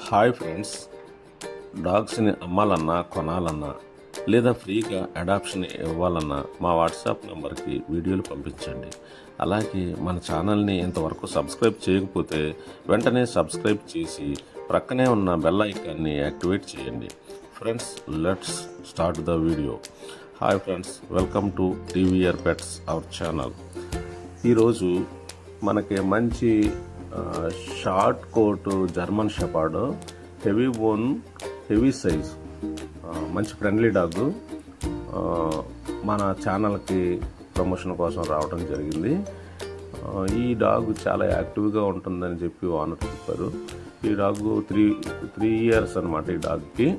hi friends డాగ్స్ని అమ్మాలన్నా కొనాలన్నా లేదా ఫ్రీగా అడాప్షన్ ఇవ్వాలన్నా మా వాట్సాప్ నెంబర్కి వీడియోలు పంపించండి అలాగే మన ఛానల్ని ఇంతవరకు సబ్స్క్రైబ్ చేయకపోతే వెంటనే సబ్స్క్రైబ్ చేసి ప్రక్కనే ఉన్న బెల్ ఐకాన్ని యాక్టివేట్ చేయండి friends let's start the video hi friends welcome to TVR pets our channel ఈరోజు మనకి మంచి ఆ, short coat German shepherd heavy bone heavy size ఆ, మంచి ఫ్రెండ్లీ డాగ్ ఆ, మన ఛానల్కి ప్రమోషన్ కోసం రావడం జరిగింది ఆ, ఈ డాగ్ చాలా యాక్టివ్గా ఉంటుందని చెప్పి ఓనర్ చెప్పారు ఈ డాగ్ త్రీ త్రీ ఇయర్స్ అనమాట ఈ డాగ్కి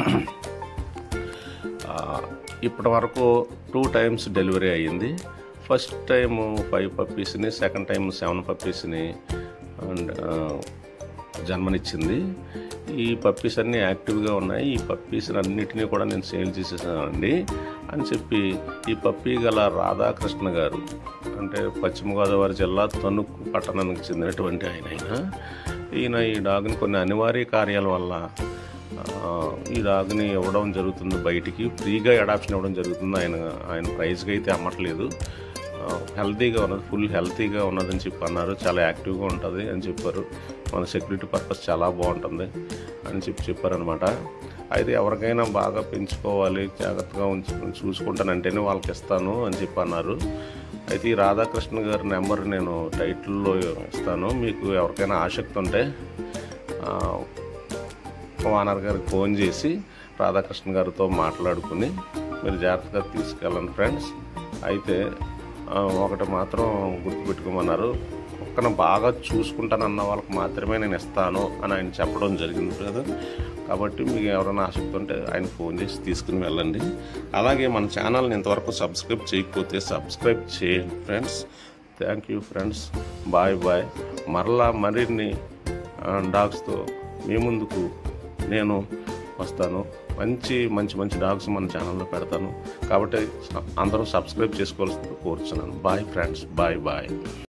ఆ, ఇప్పటి వరకు టూ టైమ్స్ డెలివరీ అయ్యింది ఫస్ట్ టైం ఫైవ్ పప్పీస్ని సెకండ్ టైం సెవెన్ పప్పీస్ని అండ్ జన్మనిచ్చింది ఈ పప్పీస్ అన్నీ యాక్టివ్గా ఉన్నాయి ఈ పప్పీస్ అన్నిటినీ కూడా నేను సేల్ చేసేసానండి అని చెప్పి ఈ పప్పీ గల రాధాకృష్ణ గారు అంటే పశ్చిమ గోదావరి జిల్లా తణుకు పట్టణానికి చెందినటువంటి ఆయన ఆయన ఈయన ఈ డాగ్ని కొన్ని అనివార్య కార్యాల వల్ల ఆ, ఈ డాగ్ని ఇవ్వడం జరుగుతుంది బయటికి ఫ్రీగా అడాప్షన్ ఇవ్వడం జరుగుతుంది ఆయన ఆయన ప్రైస్కి అయితే అమ్మట్లేదు ఆ, హెల్తీగా ఉన్నది ఫుల్ హెల్తీగా ఉన్నదని చెప్పి అన్నారు చాలా యాక్టివ్గా ఉంటుంది అని చెప్పారు మన సెక్యూరిటీ పర్పస్ చాలా బాగుంటుంది అని చెప్పి చెప్పారనమాట అయితే ఎవరికైనా బాగా పెంచుకోవాలి జాగ్రత్తగా ఉంచు చూసుకుంటానంటేనే వాళ్ళకి ఇస్తాను అని చెప్పి అన్నారు అయితే ఈ రాధాకృష్ణ గారి నెంబర్ నేను టైటిల్లో ఇస్తాను మీకు ఎవరికైనా ఆసక్తి ఉంటే ఆ, ఓనర్ గారికి ఫోన్ చేసి రాధాకృష్ణ గారితో మాట్లాడుకుని మీరు జాగ్రత్తగా తీసుకెళ్ళండి ఫ్రెండ్స్ అయితే ఆ, ఒకటి మాత్రం గుర్తుపెట్టుకోమన్నారు ఒక్కన బాగా చూసుకుంటానన్న వాళ్ళకి మాత్రమే నేను ఇస్తాను అని ఆయన చెప్పడం జరిగింది కదా కాబట్టి మీకు ఎవరైనా ఆసక్తి ఉంటే ఆయన ఫోన్ చేసి తీసుకుని వెళ్ళండి అలాగే మన ఛానల్ని ఇంతవరకు సబ్స్క్రైబ్ చేయకపోతే సబ్స్క్రైబ్ చేయండి friends thank you friends bye bye మరలా మరిన్ని డాగ్స్తో మీ ముందుకు నేను వస్తాను మంచి మంచి మంచి డాగ్స్ మన ఛానల్లో పెడతాను కాబట్టి అందరూ సబ్స్క్రైబ్ చేసుకోవాల్సింది కోరుచున్నాను బాయ్ ఫ్రెండ్స్ బాయ్ బాయ్